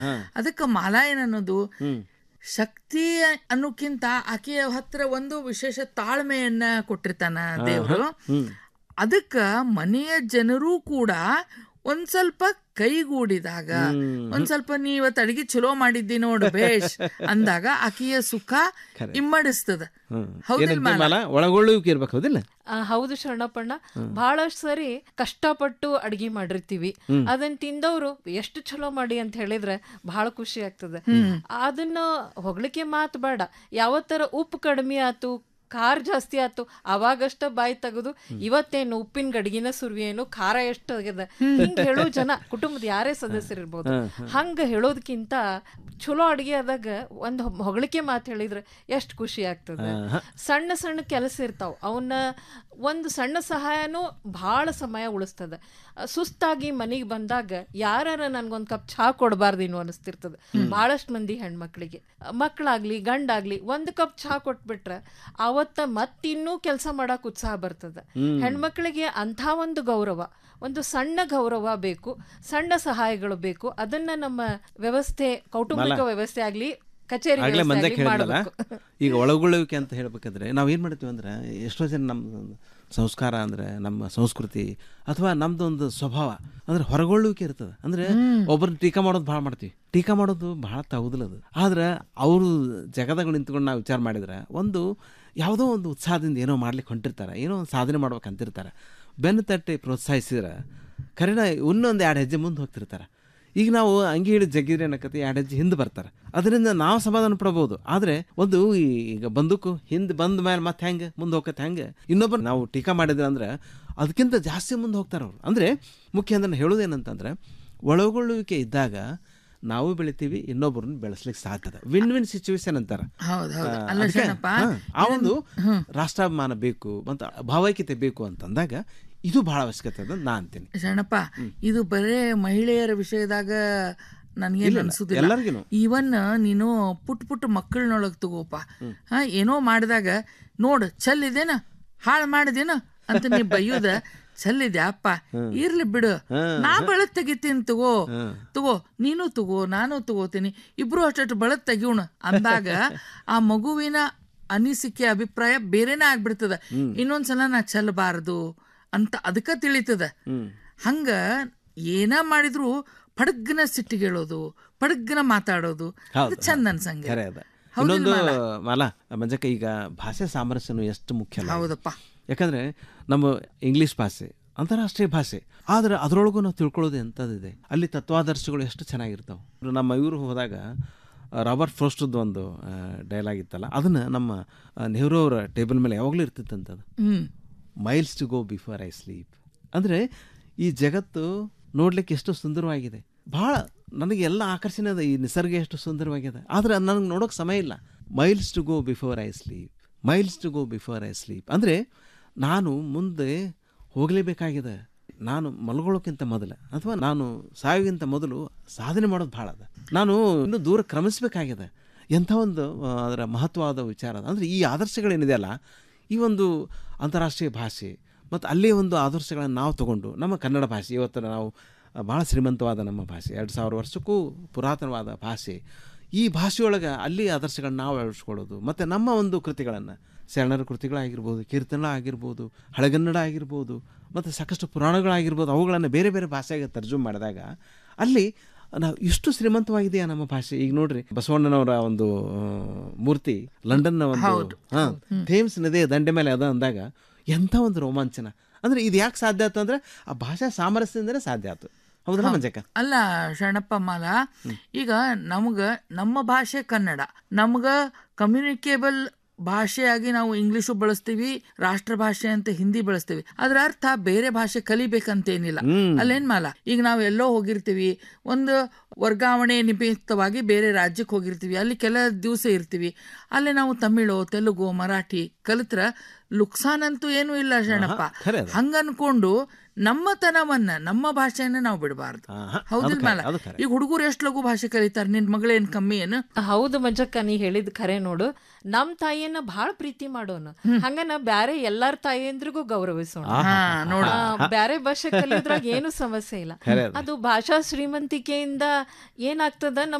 ಅದಕ್ಕೆ ಮಾಲಾ ಏನನ್ನೋದು ಶಕ್ತಿ ಅನ್ನೋಕ್ಕಿಂತ ಆಕೆಯ ಹತ್ರ ಒಂದು ವಿಶೇಷ ತಾಳ್ಮೆಯನ್ನ ಕೊಟ್ಟಿರ್ತಾನ ದೇವರು ಅದಕ್ಕ ಮನೆಯ ಜನರೂ ಕೂಡ ಒಂದ್ ಸ್ವಲ್ಪ ಕೈಗೂಡಿದಾಗ ಒಂದ್ ಸ್ವಲ್ಪ ನೀ ಇವತ್ತು ಅಡಿಗೆ ಚಲೋ ಮಾಡಿದ್ದಿ ನೋಡು ಬೇಷ್ ಅಂದಾಗ ಆಕೆಯ ಸುಖ ಇಮ್ಮಡಿಸ್ತದ ಹೌದಿಲ್ ಏನಂತೆ ಮಾಲ ಒಳಗೊಳ್ಳುವಿಕೆ ಇರ್ಬೇಕು ಹೌದಿಲ್ಲ ಆ, ಹೌದು ಶರಣಪ್ಪಣ್ಣ ಬಹಳಷ್ಟು ಸರಿ ಕಷ್ಟಪಟ್ಟು ಅಡ್ಗಿ ಮಾಡಿರ್ತೀವಿ ಅದನ್ನ ತಿಂದವ್ರು ಎಷ್ಟು ಚಲೋ ಮಾಡಿ ಅಂತ ಹೇಳಿದ್ರೆ ಬಹಳ ಖುಷಿ ಆಗ್ತದೆ ಅದನ್ನ ಹೊಗಳಿಕೆ ಮಾತು ಬೇಡ ಯಾವತ್ತರ ಉಪ್ಪು ಕಡಿಮೆ ಆತು ಖಾರ ಜಾಸ್ತಿ ಆತು ಅವಾಗಷ್ಟ ಬಾಯಿ ತೆಗೆದು ಇವತ್ತೇನು ಉಪ್ಪಿನ ಗಡಿಗಿನ ಸುರ್ವಿಯೇನು ಖಾರ ಎಷ್ಟು ಆಗ್ಯದ ಹಿಂಗ ಹೇಳೋ ಜನ ಕುಟುಂಬದ ಯಾರೇ ಸದಸ್ಯರಿರ್ಬೋದು ಹಂಗ ಹೇಳೋದಕ್ಕಿಂತ ಚಲೋ ಅಡಿಗೆ ಆದಾಗ ಒಂದು ಹೊಗಳಿಕೆ ಮಾತು ಹೇಳಿದ್ರೆ ಎಷ್ಟು ಖುಷಿ ಆಗ್ತದೆ ಸಣ್ಣ ಸಣ್ಣ ಕೆಲಸ ಇರ್ತಾವ ಅವನ್ನ ಒಂದು ಸಣ್ಣ ಸಹಾಯನೂ ಬಹಳ ಸಮಯ ಉಳಿಸ್ತದ ಅಹ್, ಸುಸ್ತಾಗಿ ಮನೆಗೆ ಬಂದಾಗ ಯಾರ ನನ್ಗೊಂದ್ ಕಪ್ ಚಹಾ ಕೊಡಬಾರ್ದೇನು ಅನಿಸ್ತಿರ್ತದೆ ಬಹಳಷ್ಟು ಮಂದಿ ಹೆಣ್ಮಕ್ಳಿಗೆ ಅಹ್, ಮಕ್ಳಾಗ್ಲಿ ಗಂಡಾಗ್ಲಿ ಒಂದ್ ಕಪ್ ಚಹಾ ಕೊಟ್ಬಿಟ್ರೆ ಅವತ್ತ ಮತ್ತಿನ್ನೂ ಕೆಲಸ ಮಾಡಕ್ ಉತ್ಸಾಹ ಬರ್ತದೆ ಹೆಣ್ಮಕ್ಳಿಗೆ ಅಂಥ ಒಂದು ಗೌರವ ಒಂದು ಸಣ್ಣ ಗೌರವ ಬೇಕು ಸಣ್ಣ ಸಹಾಯಗಳು ಬೇಕು ಅದನ್ನ ನಮ್ಮ ವ್ಯವಸ್ಥೆ ಕೌಟುಂಬಿಕ ವ್ಯವಸ್ಥೆ ಆಗ್ಲಿ ಕಚೇರಿ ಆಗ್ಲೇ ವ್ಯವಸ್ಥೆ ಮಂದ್ಯಾಗ ಆಗ್ಲಿ ಹೇಳಿದ್ನಲ್ಲ ಮಾಡ್ಬೇಕು. ಈಗ ಒಳಗೊಳ್ಳುವಿಕೆ ಅಂತ ಹೇಳ್ಬೇಕಾದ್ರೆ ನಾವು ಏನು ಮಾಡ್ತೀವಿ ಅಂದ್ರೆ ಎಷ್ಟೋ ಜನ ನಮ್ಮ ಸಂಸ್ಕಾರ ಅಂದ್ರೆ ನಮ್ಮ ಸಂಸ್ಕೃತಿ ಅಥವಾ ನಮ್ದು ಒಂದು ಸ್ವಭಾವ ಅಂದ್ರೆ ಹೊರಗೊಳ್ಳುವಿಕೆ ಇರ್ತದೆ ಅಂದ್ರೆ ಒಬ್ಬರನ್ನ ಟೀಕಾ ಮಾಡೋದು ಭಾಳ ಮಾಡ್ತೀವಿ ಟೀಕಾ ಮಾಡೋದು ಭಾಳ ತಗುದಿಲ್ಲ ಅದು ಆದ್ರೆ ಅವರು ಜಗದಾಗ ನಿಂತ್ಕೊಂಡು ನಾವು ವಿಚಾರ ಮಾಡಿದ್ರೆ ಒಂದು ಯಾವುದೋ ಒಂದು ಉತ್ಸಾಹದಿಂದ ಏನೋ ಮಾಡ್ಲಿಕ್ಕೆ ಹೊಂಟಿರ್ತಾರೆ ಏನೋ ಒಂದು ಸಾಧನೆ ಮಾಡ್ಬೇಕಂತಿರ್ತಾರೆ ಬೆನ್ನು ತಟ್ಟಿ ಪ್ರೋತ್ಸಾಹಿಸಿದ್ರೆ ಕರೆನ ಇನ್ನೊಂದು ಎರಡು ಹೆಜ್ಜೆ ಮುಂದೆ ಹೋಗ್ತಿರ್ತಾರೆ ಈಗ ನಾವು ಅಂಗಿ ಹಿಡಿದು ಜಗ್ಗಿದ್ರೆ ಏನಕತಿ ಎರಡು ಹೆಜ್ಜೆ ಹಿಂದೆ ಬರ್ತಾರೆ ಅದರಿಂದ ನಾವು ಸಮಾಧಾನ ಪಡಬಹುದು ಆದರೆ ಒಂದು ಈ- ಈಗ ಬಂದೂಕು ಹಿಂದೆ ಬಂದ ಮೇಲೆ ಮತ್ತೆ ಹೆಂಗೆ ಮುಂದೆ ಹೋಗತ್ತೆ ಹೆಂಗೆ ಇನ್ನೊಬ್ಬರು ನಾವು ಟೀಕಾ ಮಾಡಿದ್ರೆ ಅಂದ್ರೆ ಅದಕ್ಕಿಂತ ಜಾಸ್ತಿ ಮುಂದೆ ಹೋಗ್ತಾರೆ ಅವ್ರು ಅಂದರೆ ಮುಖ್ಯ ಅಂದ್ರೆ ಹೇಳೋದೇನಂತಂದ್ರೆ ಒಳಗೊಳ್ಳುವಿಕೆ ಇದ್ದಾಗ ನಾವು ಬೆಳಿತೀವಿ ಇನ್ನೊಬ್ಬರನ್ನ ಬೆಳೆಸ್ಲಿಕ್ಕೆ ಸಾಧ್ಯದ ವಿನ್ ವಿನ್ ಸಿಚುವೇಶನ್ ಅಂತಾರೆ ಹೌದ್ ಹೌದ್. ಆ, ಅಲ್ಲ ಅದಕ್ಕೆ, ಶರಣಪ್ಪ, ಹಾ, ಆ ಒಂದು ರಾಷ್ಟ್ರಾಭಿಮಾನ ಬೇಕು ಮತ್ತು ಭಾವೈಕ್ಯತೆ ಬೇಕು ಅಂತಂದಾಗ ಇದು ಬಹಳ ಅವಶ್ಯಕತೆ ಅದ ನಾ ಅಂತೀನಿ ಶರಣಪ್ಪ ಇದು ಬರೇ ಮಹಿಳೆಯರ ವಿಷಯದಾಗ ನನ್ಗೇನ್ ಅನ್ಸುದಿಲ್ಲ ಎಲ್ಲರಿಗೂನು. ಈವನ್ ನೀನು ಪುಟ್ ಪುಟ್ ಮಕ್ಕಳನ್ನೊಳಗ್ ತಗೋಪ ಹಾ ಏನೋ ಮಾಡಿದಾಗ ನೋಡ್ ಚಲ್ಲಿದೇನ ಹಾಳು ಮಾಡಿದೇನ ಅಂತ ನೀ ಬೈಯೋದ ಚಲ್ಲಿದ್ಯಾ ಅಪ್ಪ ಇರ್ಲಿ ಬಿಡು ನಾ ಬಳತ್ ತೆಗಿತೀನಿ ತಗೋ ತಗೋ ನೀನು ತಗೋ ನಾನು ತಗೋತೀನಿ ಇಬ್ರು ಅಷ್ಟು ಬಳತ್ ತೆಗಿಯೋಣ ಅಂದಾಗ ಆ ಮಗುವಿನ ಅನಿಸಿಕೆ ಅಭಿಪ್ರಾಯ ಬೇರೆನೇ ಆಗ್ಬಿಡ್ತದ ಇನ್ನೊಂದ್ಸಲ ನಾ ಚೆಲ್ಲಬಾರದು ಅಂತ ಅದಕ್ಕ ತಿಳಿತದ ಹಂಗ ಏನ ಮಾಡಿದ್ರು ಪಡಗ್ನ ಸಿಟ್ಟಿಗೇಳೋದು ಪಡಗ್ನ ಮಾತಾಡೋದು ಅದು ಚಂದ ಅನ್ಸಂಗ ಖರೆ ಅದ ಇನ್ನೊಂದು ಮಾಲ ಮಂಜಕ್ಕ ಈಗ ಭಾಷೆ ಸಾಮರಸ್ಯನು ಎಷ್ಟು ಮುಖ್ಯ ಅಲ್ಲ? ಹೌದಪ್ಪ ಯಾಕಂದ್ರೆ ನಮ್ಮ ಇಂಗ್ಲಿಷ್ ಭಾಷೆ ಅಂತಾರಾಷ್ಟ್ರೀಯ ಭಾಷೆ ಆದ್ರೆ ಅದರೊಳಗೂ ನಾವು ತಿಳ್ಕೊಳ್ಳೋದು ಎಂಥದ್ದಿದೆ ಅಲ್ಲಿ ತತ್ವಾದರ್ಶಗಳು ಎಷ್ಟು ಚೆನ್ನಾಗಿರ್ತಾವೆ ನಮ್ಮ ಇವರು ಹೋದಾಗ ಆ, ರಾಬರ್ಟ್ ಫ್ರೋಸ್ಟದ್ದು ಒಂದು ಡೈಲಾಗ್ ಇತ್ತಲ್ಲ ಅದನ್ನ ನಮ್ಮ ಆ, ನೆಹರು ಅವರ ಟೇಬಲ್ ಮೇಲೆ ಯಾವಾಗಲೂ ಇರ್ತಿತ್ತಂತದು hmm miles to go before I sleep ಅಂದರೆ ಈ ಜಗತ್ತು ನೋಡ್ಲಿಕ್ಕೆ ಎಷ್ಟು ಸುಂದರವಾಗಿದೆ ಭಾಳ ನನಗೆ ಎಲ್ಲ ಆಕರ್ಷಣೆ ಅದ ಈ ನಿಸರ್ಗ ಎಷ್ಟು ಸುಂದರವಾಗಿದೆ ಆದರೆ ನನಗೆ ನೋಡೋಕೆ ಸಮಯ ಇಲ್ಲ miles to go before I sleep miles to go before I sleep ಅಂದರೆ ನಾನು ಮುಂದೆ ಹೋಗಲೇಬೇಕಾಗಿದೆ ನಾನು ಮಲ್ಕೊಳ್ಳೋಕ್ಕಿಂತ ಮೊದಲು ಅಥವಾ ನಾನು ಸಾವಿಗಿಂತ ಮೊದಲು ಸಾಧನೆ ಮಾಡೋದು ಭಾಳ ಅದ ನಾನು ಇನ್ನೂ ದೂರ ಕ್ರಮಿಸಬೇಕಾಗಿದೆ ಎಂಥ ಒಂದು ಆ, ಅದರ ಮಹತ್ವವಾದ ವಿಚಾರ ಅದ ಅಂದರೆ ಈ ಆದರ್ಶಗಳೇನಿದೆಯಲ್ಲ ಈ ಒಂದು ಅಂತಾರಾಷ್ಟ್ರೀಯ ಭಾಷೆ ಮತ್ತು ಅಲ್ಲೇ ಒಂದು ಆದರ್ಶಗಳನ್ನು ನಾವು ತಗೊಂಡು ನಮ್ಮ ಕನ್ನಡ ಭಾಷೆ ಇವತ್ತು ನಾವು ಭಾಳ ಶ್ರೀಮಂತವಾದ ನಮ್ಮ ಭಾಷೆ ಎರಡು ಸಾವಿರ ವರ್ಷಕ್ಕೂ ಪುರಾತನವಾದ ಭಾಷೆ ಈ ಭಾಷೆಯೊಳಗೆ ಅಲ್ಲಿ ಆದರ್ಶಗಳನ್ನ ನಾವು ಅಳವಡಿಸ್ಕೊಳ್ಳೋದು ಮತ್ತು ನಮ್ಮ ಒಂದು ಕೃತಿಗಳನ್ನು ಶರಣರ ಕೃತಿಗಳಾಗಿರ್ಬೋದು ಕೀರ್ತನ ಆಗಿರ್ಬೋದು ಹಳೆಗನ್ನಡ ಆಗಿರ್ಬೋದು ಮತ್ತು ಸಾಕಷ್ಟು ಪುರಾಣಗಳಾಗಿರ್ಬೋದು ಅವುಗಳನ್ನು ಬೇರೆ ಬೇರೆ ಭಾಷೆಗೆ ತರ್ಜುಮೆ ಮಾಡಿದಾಗ ಅಲ್ಲಿ ನಾವು ಇಷ್ಟು ಶ್ರೀಮಂತವಾಗಿದೆಯಾ ನಮ್ಮ ಭಾಷೆ ಈಗ ನೋಡ್ರಿ ಬಸವಣ್ಣನವರ ಒಂದು ಆ, ಮೂರ್ತಿ ಲಂಡನ್ನ ಒಂದು ಹಾ ಥೇಮ್ಸ್ ನದಿಯ ದಂಡೆ ಮೇಲೆ ಅದ ಅಂದಾಗ ಎಂಥ ಒಂದು ರೋಮಾಂಚನ ಅಂದ್ರೆ ಇದು ಯಾಕೆ ಸಾಧ್ಯ ಆಯ್ತು ಅಂದ್ರೆ ಆ ಭಾಷಾ ಸಾಮರಸ್ಯದಿಂದಲೇ ಸಾಧ್ಯ ಆಯ್ತು ಹೌದಲ್ಲ ಮಂಜಕ್ಕ ಅಲ್ಲ ಶರಣಪ್ಪ ಮಾಲ ಈಗ ನಮ್ಗ ನಮ್ಮ ಭಾಷೆ ಕನ್ನಡ ನಮ್ಗ ಕಮ್ಯುನಿಕೇಬಲ್ ಭಾಷೆಯಾಗಿ ನಾವು ಇಂಗ್ಲಿಷು ಬಳಸ್ತೀವಿ ರಾಷ್ಟ್ರ ಭಾಷೆ ಅಂತ ಹಿಂದಿ ಬಳಸ್ತೀವಿ ಅದ್ರ ಅರ್ಥ ಬೇರೆ ಭಾಷೆ ಕಲಿಬೇಕಂತೇನಿಲ್ಲ ಅಲ್ಲೇನ್ ಮಾಲ ಈಗ ನಾವು ಎಲ್ಲೋ ಹೋಗಿರ್ತೀವಿ ಒಂದು ವರ್ಗಾವಣೆ ನಿಮಿತ್ತವಾಗಿ ಬೇರೆ ರಾಜ್ಯಕ್ಕೆ ಹೋಗಿರ್ತೀವಿ ಅಲ್ಲಿ ಕೆಲ ದಿವಸ ಇರ್ತೀವಿ ಅಲ್ಲಿ ನಾವು ತಮಿಳು ತೆಲುಗು ಮರಾಠಿ ಕಲಿತ್ರ ಲುಕ್ಸಾನ್ ಅಂತೂ ಏನೂ ಇಲ್ಲ ಶರಣಪ್ಪ ಖರೆ ಅದು. ಹಂಗ ಅನ್ಕೊಂಡು ನಮ್ಮತನವನ್ನ ನಮ್ಮ ಭಾಷೆಯನ್ನ ನಾವು ಬಿಡಬಾರ್ದು ಆಹಾ, ಅದು ಹೌದಿಲ್ ಖರೆ, ಮೇಲ ಅದು ಖರೆ. ಈಗ ಹುಡುಗರು ಎಷ್ಟು ಲಘು ಭಾಷೆ ಕಲಿತಾರ ನಿನ್ ಮಗಳೇನ್ ಕಮ್ಮಿ ಏನು ಹೌದು ಮಂಜಕ್ಕ ನೀ ಹೇಳಿದ್ ಖರೆ ನೋಡು ನಮ್ ತಾಯಿಯನ್ನ ಬಹಳ ಪ್ರೀತಿ ಮಾಡೋಣ ಹಂಗನ ಬ್ಯಾರೆ ಎಲ್ಲಾರ ತಾಯಿಯಂದ್ರಿಗೂ ಗೌರವಿಸೋಣ ಹಾ ನೋಡು ಆ, ಬ್ಯಾರೆ ಭಾಷೆ ಕಲಿಯೋದ್ರಾಗ ಏನು ಸಮಸ್ಯೆ ಇಲ್ಲ ಖರೆ ಅದು. ಅದು ಭಾಷಾ ಶ್ರೀಮಂತಿಕೆಯಿಂದ ಏನಾಗ್ತದ ನಮ್